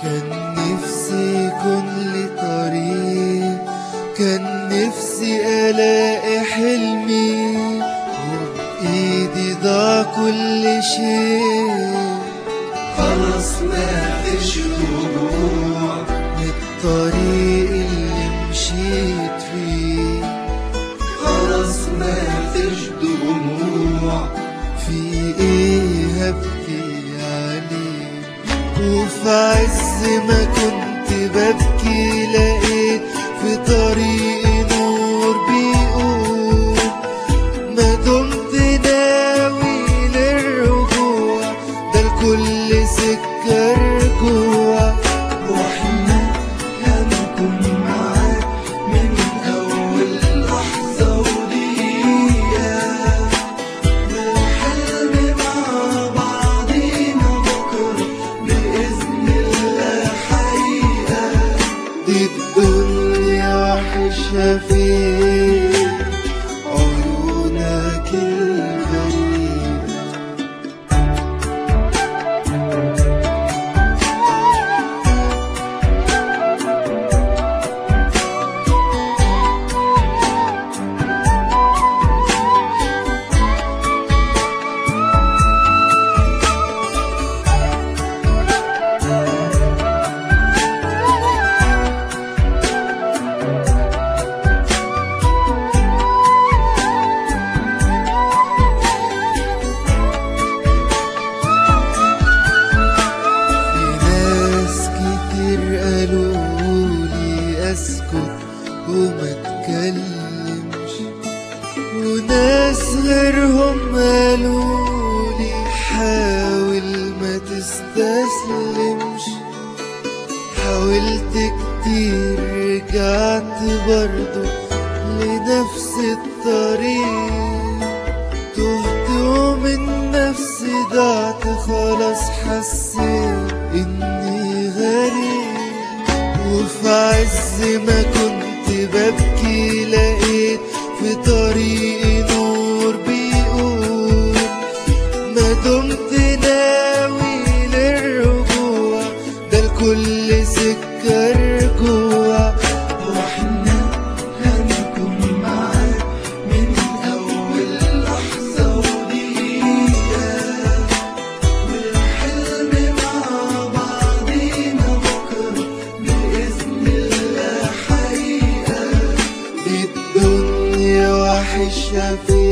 كان نفسي يكون لي طريق كان نفسي ألاقي حلمي وبإيدي ضاع كل شيء خلاص ما فيش رجوع من الطريق اللي مشيت فيه خلاص ما فيش دموع في ايه هبكي عليه وفي عز ما كنت ببكي لقيت في طريقي نور بيقول ما دمت ناوي للرجوع ده لكل سكة رجوع واحنا هنكون معاك من أول لحظة ودقيقة والحلم مع بعضينا بكرة بإذن الله حقيقة دي الدنيا وحشة فيك عيونك الغريبة في ناس كتير قالولي اسكت وما اتكلمش وناس غيرهم قالولي حاول ما تستسلمش حاولت كتير رجعت برضو لنفس الطريق تهت ومن نفسي ضعت خلاص حسيت اني غريب وفي عز ما كنت ببكي لقيت في طريقي نور بيقول ما دمت ناوي للرجوع ده لكل سكة رجوع واحنا هنكون معاك من أول لحظة ودقيقة والحلم مع بعضينا بكرة بإذن الله حقيقة دي الدنيا وحشة فيك